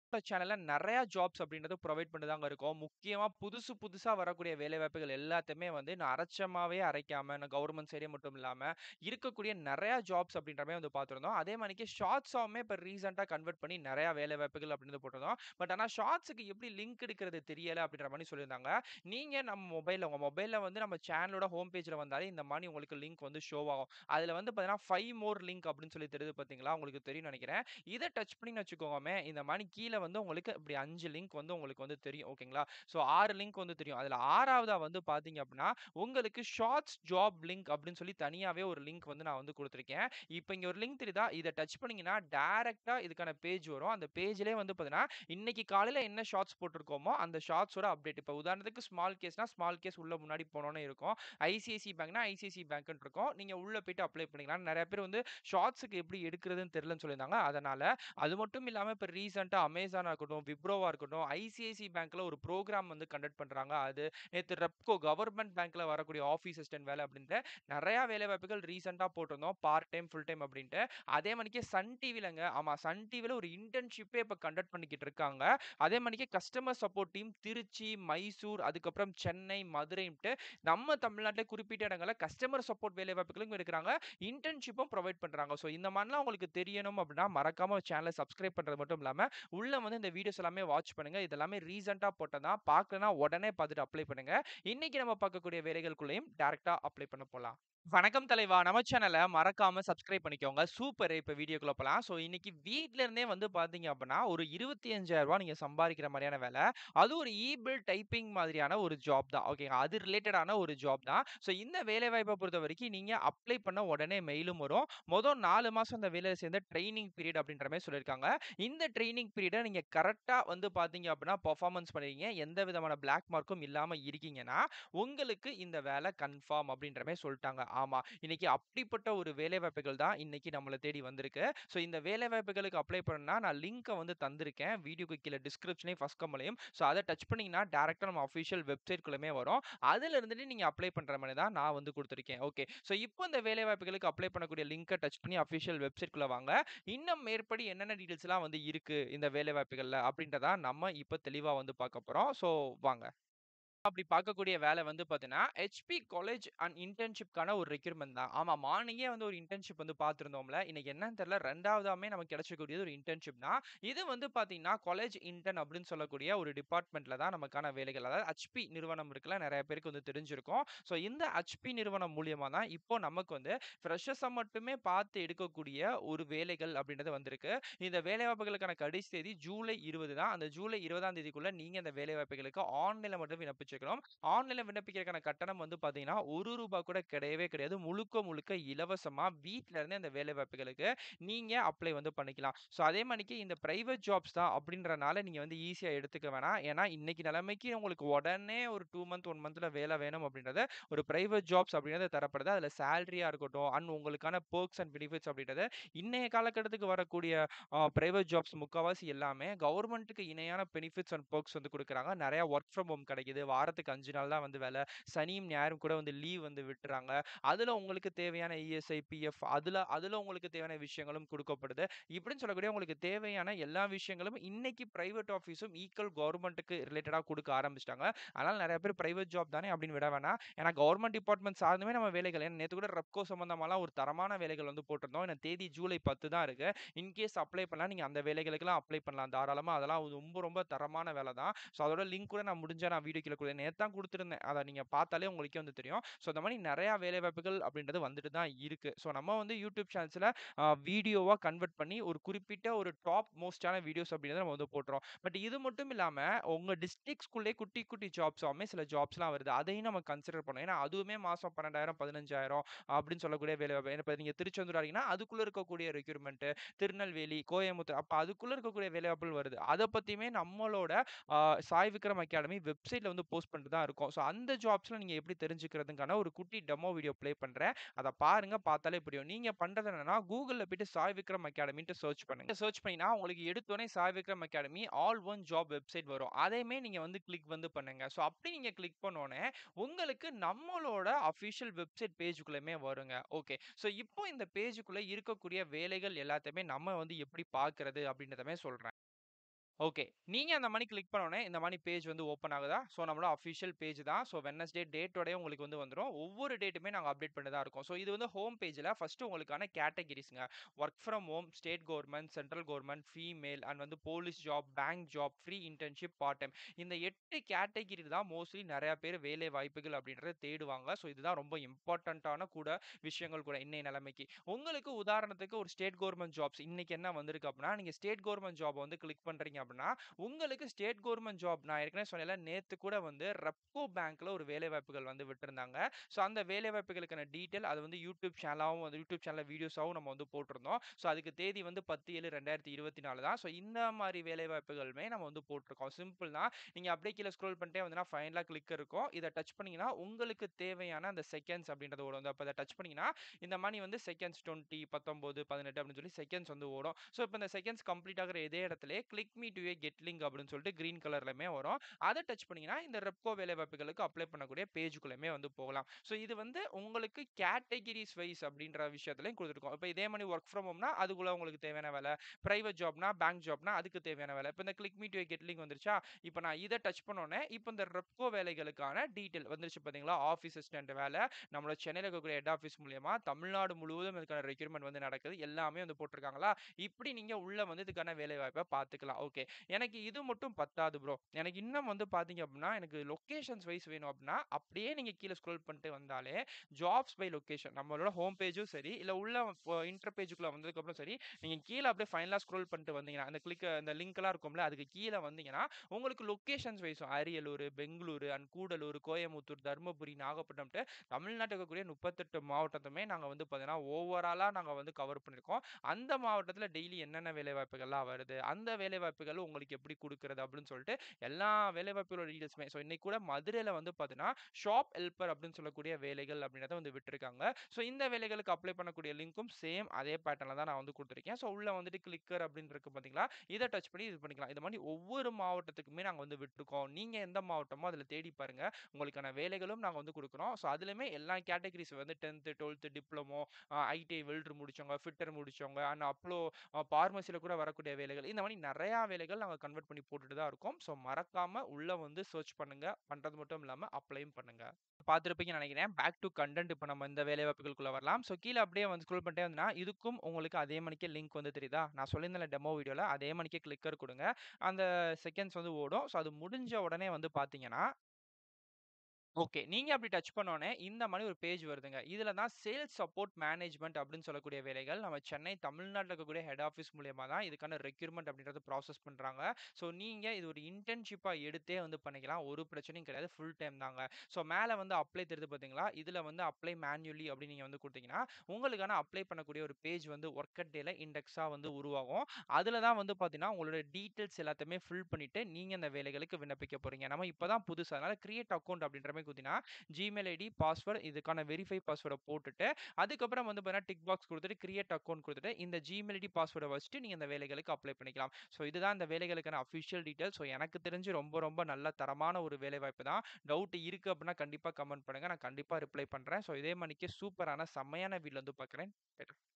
சேனல்ல நெறைய ஜாப்ஸ் அப்படின்றது புரொவைட் பண்ணி தாங்க இருக்கோம். முக்கியமா புதுசு புதுசா வரக்கூடிய வேலைவாய்ப்புகள் எல்லாத்தையுமே வந்து நான் அரைச்சமாவே அரைக்காம, நான் கவர்ன்மென்ட் சைடே மட்டும் இல்லாம, இருக்கக்கூடிய நெறைய ஜாப்ஸ் அப்படின்ற மாரி வந்து பார்த்திருந்தோம். அதே மாரிக்கு ஷார்ட்ஸாவுமே இப்ப ரீசென்ட்டா கன்வெர்ட் பண்ணி நெறைய வேலைவாய்ப்புகள் அப்படின்றது போட்டிருந்தோம். பட் ஆனா ஷார்ட்ஸ்க்கு எப்படி லிங்க் எடுக்கிறது தெரியல அப்படின்ற மாரி சொல்லியிருந்தாங்க. நீங்க நம்ம மொபைல்ல உங்க மொபைல்ல வந்து நம்ம சேனலோட ஹோம் பேஜ்ல வந்தாலே இந்த மாரி உங்களுக்கு லிங்க் வந்து ஷோ ஆகும். அதுல வந்து பார்த்தீங்கன்னா, 5 மோர் லிங்க் அப்படின்னு சொல்லி தெரியுது பார்த்தீங்களா? உங்களுக்கு தெரியும்னு நெனைக்கிறேன். இத டச் பண்ணீங்கன்னு வச்சுக்கோங்கமே, இந்த மாரி கீழ வந்து உங்களுக்கு இப்படி 5 லிங்க் வந்து உங்களுக்கு வந்து தெரியும். ஓகேங்களா? ஸோ 6 லிங்க் வந்து தெரியும். அதுல 6வதா வந்து பார்த்தீங்க அப்படின்னா, உங்களுக்கு ஷார்ட்ஸ் ஜாப் லிங்க் அப்படின்னு சொல்லி தனியாவே ஒரு லிங்க் வந்து நான் வந்து குடுத்திருக்கேன். இப்ப இங்க ஒரு லிங்க் தெரியுதா? இத டச் பண்ணீங்கன்னா, டைரக்ட்டா இதுக்கான பேஜ் வரும். அந்த பேஜ்லயே வந்து பார்த்தீங்கன்னா, இன்னைக்கு காலையில என்ன ஷார்ட்ஸ் போட்டிருக்கோமோ, அந்த ஷார்ட்ஸோட அப்டேட். இப்ப உதாரணத்துக்கு ஸ்மால் கேஸ்னா, ஸ்மால் கேஸ் உள்ள முன்னாடி போனோனே இருக்கும். ஐசிஐசிஐ பேங்க்னா, ஐசிஐசிஐ பேங்க்ன்னு இருக்கும். நீங்க உள்ள போயிட்டு அப்ளை பண்ணிக்கலாம். நெறைய பேர் வந்து ஷார்ட்ஸ்க்கு எப்படி எடுக்கிறதுன்னு தெரியலன்னு சொல்லியிருந்தாங்க. அதனால அது மட்டும் இல்லாம இப்ப ரீசென்ட்டா அமேசானா இருக்கட்டும், விப்ரோவா இருக்கட்டும், ஐசிஐசிஐ பேங்க்ல ஒரு புரோகிராம் வந்து கண்டக்ட் பண்றாங்க. அது நேத்து ரெப்கோ கவர்ன்மென்ட் பேங்க்ல வரக்கூடிய ஆஃபீஸ் அசிஸ்டன்ட் வேலை அப்படின்ட்டு நெறைய வேலைவாய்ப்புகள் ரீசென்ட்டா போட்டிருந்தோம். பார்ட் டைம், ஃபுல் டைம் அப்படின்ட்டு. அதே மாரிக்கு சன் டிவிலங்க ஆமா சன் டிவில ஒரு இன்டர்ன்ஷிப்பே இப்ப கண்டக்ட் பண்ணிக்கிட்டு இருக்காங்க. அதே மாரிக்கு customer support team Trichy, Mysore, அதுக்கப்புறம் சென்னை, மதுரைன்ட்டு நம்ம தமிழ்நாட்டிலே குறிப்பிட்ட இடங்கள்ல கஸ்டமர் சப்போர்ட் வேலைவாய்ப்புகளும் எடுக்குறாங்க. இன்டர்ன்ஷிப்பும் புரொவைட் பண்றாங்க. ஸோ இந்த மாரிலாம் உங்களுக்கு தெரியணும் அப்படின்னா, மறக்காம சேனல சப்ஸ்கிரைப் பண்றது மட்டும் இல்லாம, உள்ள வந்து இந்த வீடியோஸ் எல்லாமே வாட்ச் பண்ணுங்க. இது எல்லாமே ரீசென்ட்டா போட்டது தான். பார்க்கலன்னா உடனே பார்த்துட்டு அப்ளை பண்ணுங்க. இன்னைக்கு நம்ம பார்க்கக்கூடிய வேலைகளுக்குள்ளேயும் டைரக்ட்டா அப்ளை பண்ண போலாம். வணக்கம் தலைவா! நம்ம சேனல மறக்காம சப்ஸ்கிரைப் பண்ணிக்கோங்க. சூப்பர் இப்ப வீடியோக்குள்ள போலாம். ஸோ இன்னைக்கு வீட்ல இருந்தே வந்து பார்த்தீங்க அப்படின்னா, ஒரு ரூ. 25,000 நீங்க சம்பாரிக்கிற மாரியான வேலை. அதுவும் ஒரு இ-பில் டைப்பிங் மாதிரியான ஒரு ஜாப் தான். ஓகேங்க. அது ரிலேட்டடான ஒரு ஜாப் தான். ஸோ இந்த வேலைவாய்ப்ப பொறுத்தவரைக்கும் நீங்க அப்ளை பண்ண உடனே மெயிலும் வரும். மொத 4 மாசம் இந்த வேலையில சேர்ந்து ட்ரெய்னிங் பீரியட் அப்படின்ற மாரி சொல்லியிருக்காங்க. இந்த ட்ரெய்னிங் பீரியட நீங்க கரெக்ட்டா வந்து பார்த்தீங்க அப்படின்னா, பெர்ஃபார்மன்ஸ் பண்ணியிருக்கீங்க. எந்த விதமான பிளாக் மார்க்கும் இல்லாம இருக்கீங்கன்னா, உங்களுக்கு இந்த வேலை கன்ஃபார்ம் அப்படின்ற மாரி சொல்ட்டாங்க. ஆமா. இன்னைக்கு அப்படிப்பட்ட ஒரு வேலைவாய்ப்புகள் தான் இன்னைக்கு நம்மள தேடி வந்திருக்கு. ஸோ இந்த வேலைவாய்ப்புகளுக்கு அப்ளை பண்ணணும்னா, நான் லிங்க்க வந்து தந்திருக்கேன். வீடியோக்கு கீழ டிஸ்கிரிப்ஷன்லயும், ஃபர்ஸ்ட் கமெண்ட்லயும். ஸோ அத டச் பண்ணீங்கன்னா, டைரக்ட்டா நம்ம அஃபிஷியல் வெப்சைட்குள்ளமே வரும். அதுல இருந்துட்டு நீங்க அப்ளை பண்ற மாரி தான் நான் வந்து குடுத்திருக்கேன். ஓகே. ஸோ இப்போ இந்த வேலைவாய்ப்புகளுக்கு அப்ளை பண்ணக்கூடிய லிங்க்க டச் பண்ணி அஃபிஷியல் வெப்சைட்குள்ள வாங்க. இன்னும் மேற்படி என்னென்ன டீட்டெயில்ஸ்லாம் வந்து இருக்கு இந்த வேலைவாய்ப்புகள்ல அப்படின்றத நம்ம இப்ப தெளிவா வந்து பார்க்க போறோம். ஸோ வாங்க. அப்படி பார்க்கக்கூடிய வேலை வந்து பார்த்தீங்கன்னா, ஹெச்பி காலேஜ் அண்ட் இன்டர்ன்ஷிப்க்கான ஒரு ரெக்ரூட்மென்ட் தான். ஆமா மார்னிங்கே வந்து ஒரு இன்டர்ன்ஷிப் வந்து பார்த்திருந்தோம்ல. இன்னைக்கு என்னன்னு தெரியல 2வதாமே நமக்கு கிடைச்சக்கூடியது ஒரு இன்டர்ன்ஷிப் தான். இது வந்து பார்த்தீங்கன்னா, காலேஜ் இன்டர்ன் அப்படின்னு சொல்லக்கூடிய ஒரு டிபார்ட்மென்ட்ல தான் நமக்கான வேலைகள். அதாவது ஹெச்பி நிறுவனம் இருக்குல்ல, நெறைய பேருக்கு வந்து தெரிஞ்சிருக்கும். ஸோ இந்த ஹெச்பி நிறுவனம் மூலியமா தான் இப்போ நமக்கு வந்து ஃப்ரெஷர்ஸ மட்டுமே பார்த்து எடுக்கக்கூடிய ஒரு வேலைகள் அப்படின்றது வந்திருக்கு. இந்த வேலைவாய்ப்புகளுக்கான கடைசி தேதி ஜூலை 20 தான். அந்த ஜூலை 20ஆம் தேதிக்குள்ள நீங்க இந்த வேலைவாய்ப்புகளுக்கு ஆன்லைன்ல மட்டும் விண்ணப்பிச்சுக்கணும். ஆன்லைன்ல விண்ணப்பிக்கிறதுக்கான கட்டணம் வந்து பார்த்தீங்கன்னா, ரூ. 1 கூட கிடையவே கிடையாது. முழுக்க முழுக்க இலவசமா வீட்ல இருந்தே இந்த வேலைவாய்ப்புகளுக்கு நீங்க அப்ளை வந்து பண்ணிக்கலாம். ஸோ அதே மாரிக்கு இந்த பிரைவேட் ஜாப்ஸ் தான் அப்படின்றனால நீங்க வந்து ஈஸியா எடுத்துக்க வேணாம். ஏன்னா இன்னைக்கு நிலைமைக்கு உங்களுக்கு உடனே ஒரு 2 மந்த், 1 மந்த்ல வேலை வேணும் அப்படின்றது ஒரு பிரைவேட் ஜாப்ஸ் அப்படின்றது தரப்படுது. அதுல சேலரியா இருக்கட்டும், அண்ட் உங்களுக்கான பெர்க்ஸ் அண்ட் பெனிஃபிட்ஸ் அப்படின்றது இன்னைய காலகட்டத்துக்கு வரக்கூடிய அ பிரைவேட் ஜாப்ஸ் முக்காவாசி எல்லாமே கவர்ன்மென்ட்க்கு இணையான பெனிஃபிட்ஸ் அண்ட் பெர்க்ஸ் வந்து குடுக்குறாங்க. நெறைய வொர்க் ஃப்ரம் ஹோம் கிடைக்குது. வாரத்துக்கு 5 நாள் தான் வந்து வேலை. சனியும், ஞாயிறும் கூட வந்து லீவ் வந்து விட்டுறாங்க. அதுல உங்களுக்கு தேவையான இஎஸ்ஐ, பிஎஃப் அதுல அதுல உங்களுக்கு தேவையான விஷயங்களும் குடுக்கப்படுது. இப்படின்னு சொல்லக்கூடிய உங்களுக்கு தேவையான எல்லா விஷயங்களும் இன்னைக்கு பிரைவேட் ஆஃபீஸும் ஈக்குவல் கவர்ன்மென்ட்க்கு ரிலேட்டடா குடுக்க ஆரம்பிச்சுட்டாங்க. அதனால நெறைய பேர் பிரைவேட் ஜாப் தானே அப்படின்னு விட வேணாம். ஏன்னா கவர்ன்மென்ட் டிபார்ட்மென்ட் சார்ந்துமே நம்ம வேலைகள் ஏன்னா நேத்து கூட ரெப்கோ சம்பந்தமாலாம் ஒரு தரமான வேலைகள் வந்து போட்டிருந்தோம். இன்னும் தேதி ஜூலை 10 தான் இருக்கு. இன்கேஸ் அப்ளை பண்ணலாம் நீங்க அந்த வேலைகளுக்கெல்லாம் அப்ளை பண்ணலாம். தாராளமா அதெல்லாம் ரொம்ப ரொம்ப தரமான வேலை தான். ஸோ அதோட லிங்க் கூட நான் முடிஞ்சா நான் வீடியோ கீழ குடுக்குறேன். நேத்து தான் குடுத்திருந்தேன். அத நீங்க பார்த்தாலே உங்களுக்கே வந்து தெரியும். ஸோ இந்த மாரி நெறைய வேலைவாய்ப்புகள் அப்படின்றது வந்துட்டு தான் இருக்கு. ஸோ நம்ம வந்து யூடியூப் சேனல்ஸ்ல அ வீடியோவா கன்வெர்ட் பண்ணி ஒரு குறிப்பிட்ட ஒரு டாப் மோஸ்ட்டான வீடியோஸ் அப்படின்றத நம்ம வந்து போட்டுறோம். பட் இது மட்டும் இல்லாம உங்க டிஸ்ட்ரிக்ட்ஸ்குள்ளயே குட்டி குட்டி ஜாப்ஸாவுமே சில ஜாப்ஸ்லாம் வருது. அதையும் நம்ம கன்சிடர் பண்ணணும். ஏன்னா அதுவுமே மாசம் 12,000 15,000 அப்படின்னு சொல்லக்கூடிய வேலைவாய்ப்பு. ஏன்னா இப்ப நீங்க திருச்செந்தூர் இருக்கீங்கன்னா, அதுக்குள்ள இருக்கக்கூடிய ரெக்ரூட்மென்ட் திருநெல்வேலி, கோயம்புத்தூர் அப்ப அதுக்குள்ள இருக்கக்கூடிய வேலைவாய்ப்புகள் வருது. அத பத்தியுமே நம்மளோட அ சாய் விக்ரம் அகாடமி வெப்சைட்ல வந்து போஸ்ட் பண்ணிட்டு தான் இருக்கோம். ஸோ அந்த ஜாப்ஸ்ல நீங்க எப்படி தெரிஞ்சுக்கிறதுக்கான ஒரு குட்டி டெமோ வீடியோ ப்ளே பண்றேன். அத பாருங்க. பார்த்தாலே புரியும். நீங்க பண்றது என்னன்னா, கூகுள்ல போயிட்டு சாய் விக்ரம் அகாடமின்ட்டு சர்ச் பண்ணுங்க. சர்ச் பண்ணீங்கன்னா உங்களுக்கு எடுத்தோனே Sai Vikram Academy all one job website வரும். அதையுமே நீங்க வந்து கிளிக் வந்து பண்ணுங்க. ஸோ அப்படி நீங்க கிளிக் பண்ணோனே, உங்களுக்கு நம்மளோட அஃபிஷியல் வெப்சைட் பேஜ்க்குள்ளயுமே வருங்க. ஓகே. ஸோ இப்போ இந்த பேஜ்க்குள்ள இருக்கக்கூடிய வேலைகள் எல்லாத்தையுமே நம்ம வந்து எப்படி பார்க்கிறது அப்படின்றதுமே சொல்றேன். ஓகே. நீங்க அந்த மாரி கிளிக் பண்ண உடனே இந்த மாரி பேஜ் வந்து ஓப்பன் ஆகுதா? ஸோ நம்மளோட அஃபிஷியல் பேஜ் தான். ஸோ வெட்னஸ்டே டேட்டோடயே உங்களுக்கு வந்து வந்துரும். ஒவ்வொரு டேட்டுமே நாங்க அப்டேட் பண்ணிட்டு தான் இருக்கோம். ஸோ இது வந்து ஹோம் பேஜ்ல ஃபர்ஸ்ட் உங்களுக்கான கேட்டகரிஸ்ங்க. Work from home, state government, central government, female and வந்து police job, bank job, free internship, part time. இந்த 8 கேட்டகரி தான் மோஸ்ட்லி நெறைய பேர் வேலை வாய்ப்புகள் அப்படின்றத தேடுவாங்க. ஸோ இதுதான் ரொம்ப இம்பார்ட்டன்ட்டான கூட விஷயங்கள் கூட இன்னைய நிலைமைக்கு. உங்களுக்கு உதாரணத்துக்கு ஒரு ஸ்டேட் கவர்ன்மென்ட் ஜாப்ஸ் இன்னைக்கு என்ன வந்திருக்கு அப்படின்னா, நீங்க ஸ்டேட் கவர்ன்மென்ட் ஜாப் வந்து கிளிக் பண்றீங்க அப்படின்னா, உங்களுக்கு ஸ்டேட் கவர்ன்மென்ட் ஜாப் நான் ஏற்கனவே சொன்னேன்ல, நேத்து கூட வந்து ரெப்கோ பேங்க்ல ஒரு வேலை வாய்ப்புகள் வந்து விட்டிருந்தாங்க. ஸோ அந்த வேலை வாய்ப்புகளுக்கான டீட்டெயில் அது வந்து யூடியூப் சேனலாவும் வந்து யூடியூப் சேனல்ல வீடியோஸாவும் நம்ம வந்து போட்டிருந்தோம். ஸோ அதுக்கு தேதி வந்து 10/7/2024 தான். ஸோ இந்த மாரி வேலை வாய்ப்புகளுமே நம்ம வந்து போட்டிருக்கோம். சிம்பிள் தான். நீங்க அப்படியே கீழ ஸ்க்ரோல் பண்ணிட்டே வந்தீங்கன்னா, ஃபைனலா கிளிக் இருக்கும். இத டச் பண்ணீங்கன்னா, உங்களுக்கு தேவையான அந்த செகண்ட்ஸ் அப்படின்றது ஓடும். அப்ப இத டச் பண்ணீங்கன்னா, இந்த மாரி வந்து செகண்ட்ஸ் 20, 19, 18 அப்படின்னு சொல்லி செகண்ட்ஸ் வந்து ஓடும். ஸோ இப்ப இந்த செகண்ட்ஸ் கம்ப்ளீட் ஆகுற இதே இடத்திலேயே click me to a get link அப்படின்னு சொல்லிட்டு கிரீன் கலர்லயுமே வரும். அத டச் பண்ணீங்கன்னா, இந்த ரெப்கோ வேலை வாய்ப்புகளுக்கு அப்ளை பண்ணக்கூடிய பேஜ்க்குள்ளயுமே வந்து போகலாம். ஸோ இது வந்து உங்களுக்கு கேட்டகரிஸ் வைஸ் அப்படின்ற விஷயத்திலயும் குடுத்துருக்கோம். இப்ப இதே மாரி வொர்க் ஃப்ரம் ஹோம்னா, அதுக்குள்ள உங்களுக்கு தேவையான வேலை. பிரைவேட் ஜாப்னா, பேங்க் ஜாப்னா அதுக்கு தேவையான வேலை. இப்ப இந்த click me to a get link வந்துருச்சா? இப்ப நான் இத டச் பண்ண உடனே, இப்ப இந்த ரெப்கோ வேலைகளுக்கான டீட்டெயில் வந்துருச்சு பார்த்தீங்களா? ஆஃபீஸ் அசிஸ்டன்ட் வேலை. நம்மளோட சென்னையில இருக்கக்கூடிய ஹெட் ஆஃபீஸ் மூலியமா தமிழ்நாடு முழுவதும் இதுக்கான ரெக்ரூட்மென்ட் வந்து நடக்குது. எல்லாமே வந்து போட்டிருக்காங்களா? இப்படி நீங்க உள்ள வந்து இதுக்கான வேலை வாய்ப்ப பார்த்துக்கலாம். ஓகே. எனக்கு இது மட்டும் பத்தாது ப்ரோ. எனக்கு இன்னும் வந்து பார்த்தீங்க அப்படின்னா, எனக்கு லொகேஷன்ஸ் வைஸ் வேணும் அப்படின்னா, அப்படியே நீங்க கீழ ஸ்க்ரோல் பண்ணிட்டு வந்தாலே, ஜாப்ஸ் பை லொகேஷன் நம்மளோட ஹோம் பேஜும் சரி, இல்ல உள்ள இப்போ இன்டர் பேஜ்க்குள்ள வந்ததுக்கப்புறம் சரி, நீங்க கீழ அப்படியே ஃபைனலா ஸ்க்ரோல் பண்ணிட்டு வந்தீங்கன்னா, அந்த கிளிக் அந்த லிங்க்லாம் இருக்கும்ல, அதுக்கு கீழ வந்தீங்கன்னா, உங்களுக்கு லொகேஷன்ஸ் வைஸும் அரியலூர், பெங்களூரு அண்ட் கூடலூர், கோயம்புத்தூர், தர்மபுரி, நாகப்பட்டினம்ன்ட்டு தமிழ்நாட்டுல இருக்கக்கூடிய 38 மாவட்டத்தையுமே நாங்க வந்து பார்த்தீங்கன்னா, ஓவராலா நாங்க வந்து கவர் பண்ணியிருக்கோம். அந்த மாவட்டத்தில டெய்லி என்னென்ன வேலை வாய்ப்புகள்லாம் வருது, அந்த வேலை வாய்ப்புகள் உங்களுக்கு எப்படி குடுக்குறது அப்படின்னு சொல்லிட்டு, எல்லா வேலை வாய்ப்புகளோட டீட்டெயில்ஸுமே ஸோ இன்னைக்கு கூட மதுரையில வந்து பார்த்தீங்கன்னா, ஷாப் ஹெல்ப்பர் அப்படின்னு சொல்லக்கூடிய வேலைகள் அப்படின்றத வந்து விட்டிருக்காங்க. ஸோ இந்த வேலைகளுக்கு அப்ளை பண்ணக்கூடிய லிங்க்கும் சேம் அதே பேட்டர்ன்ல தான் நான் வந்து குடுத்துருக்கேன். ஸோ உள்ள வந்துட்டு கிளிக்கர் அப்படின்னு இருக்கு பார்த்தீங்களா? இத டச் பண்ணி இது பண்ணிக்கலாம். இது மாரி ஒவ்வொரு மாவட்டத்துக்குமே நாங்க வந்து விட்டுருக்கோம். நீங்க எந்த மாவட்டமோ அதில தேடி பாருங்க. உங்களுக்கான வேலைகளும் நாங்க வந்து குடுக்குறோம். ஸோ அதிலுமே எல்லா கேட்டகரிஸ் வந்து 10த், 12த், டிப்ளமோ, அ ஐடிஐ வெல்டர் முடிச்சவங்க, ஃபிட்டர் முடிச்சவங்க அண்ட் அப்ளோ அ பார்மசில கூட வரக்கூடிய வேலைகள். இந்த மாரி நெறையா வேலைகள் நாங்க கன்வெர்ட் பண்ணி போட்டுட்டு தான் இருக்கோம். ஸோ மறக்காம உள்ள வந்து சர்ச் பண்ணுங்க. பண்றது மட்டும் இல்லாம அப்ளையும் பண்ணுங்க. பார்த்திருப்பீங்கன்னு நெனைக்கிறேன். பேக் டூ கன்டென்ட் இப்ப நம்ம இந்த வேலை வாய்ப்புகளுக்குள்ள வரலாம். ஸோ கீழ அப்படியே வந்து ஸ்க்ரோல் பண்ணிட்டே வந்தீங்கன்னா, இதுக்கும் உங்களுக்கு அதே மாணிக்கே லிங்க் வந்து தெரியுதா? நான் சொல்லியிருந்தேன்ல டெமோ வீடியோல அதே மாணிக்கே கிளிக்கர் குடுங்க. அந்த செகண்ட்ஸ் வந்து ஓடும். ஸோ அது முடிஞ்ச உடனே வந்து பார்த்தீங்கன்னா ஓகே. நீங்க அப்படி டச் பண்ண உடனே இந்த மாரி ஒரு பேஜ் வருதுங்க. இதுல தான் சேல்ஸ் சப்போர்ட் மேனேஜ்மென்ட் அப்படின்னு சொல்லக்கூடிய வேலைகள் நம்ம சென்னை, தமிழ்நாட்டுல இருக்கக்கூடிய ஹெட் ஆஃபீஸ் மூலியமா தான் இதுக்கான ரெக்ரூட்மென்ட் அப்படின்றத ப்ராசஸ் பண்றாங்க. ஸோ நீங்க இது ஒரு இன்டர்ன்ஷிப்பா எடுத்தே வந்து பண்ணிக்கலாம். ஒரு பிரச்சனையும் கிடையாது. ஃபுல் டைம் தாங்க. ஸோ மேல வந்து அப்ளை தெரியுது பார்த்தீங்களா? இதுல வந்து அப்ளை மேன்யுவலி அப்படின்னு நீங்க வந்து குடுத்தீங்கன்னா, உங்களுக்கான அப்ளை பண்ணக்கூடிய ஒரு பேஜ் வந்து ஒர்க் அட் டேல இண்டெக்ஸா வந்து உருவாகும். அதுல தான் வந்து பார்த்தீங்கன்னா, உங்களோட டீட்டெயில்ஸ் எல்லாத்தையுமே ஃபில் பண்ணிட்டு, நீங்க இந்த வேலைகளுக்கு விண்ணப்பிக்க போறீங்க. நம்ம இப்ப தான் புதுசு. அதனால கிரியேட் அக்கவுண்ட் அப்படின்ற மாரி குடுத்தீங்கன்னா, ஜிமெயில் ஐடி, பாஸ்வேர்ட் இதுக்கான வெரிஃபை பாஸ்வேர்ட போட்டுட்டு, அதுக்கப்புறம் வந்து பார்த்தீங்கன்னா, டிக் பாக்ஸ் குடுத்துட்டு, கிரியேட் அக்கவுண்ட் குடுத்துட்டு, இந்த ஜிமெயில் ஐடி, பாஸ்வேர்ட வச்சுட்டு நீங்க இந்த வேலைகளுக்கு அப்ளை பண்ணிக்கலாம். ஸோ இதுதான் இந்த வேலைகளுக்கான அஃபிஷியல் டீட்டெயில்ஸ். ஸோ எனக்கு தெரிஞ்சு ரொம்ப ரொம்ப நல்ல தரமான ஒரு வேலைவாய்ப்பு தான். டவுட் இருக்கு அப்படின்னா கண்டிப்பா கமெண்ட் பண்ணுங்க. நான் கண்டிப்பா ரிப்ளை பண்றேன். ஸோ இதே மாணிக்கு சூப்பரான செம்மையான வீடியோல வந்து பார்க்குறேன்.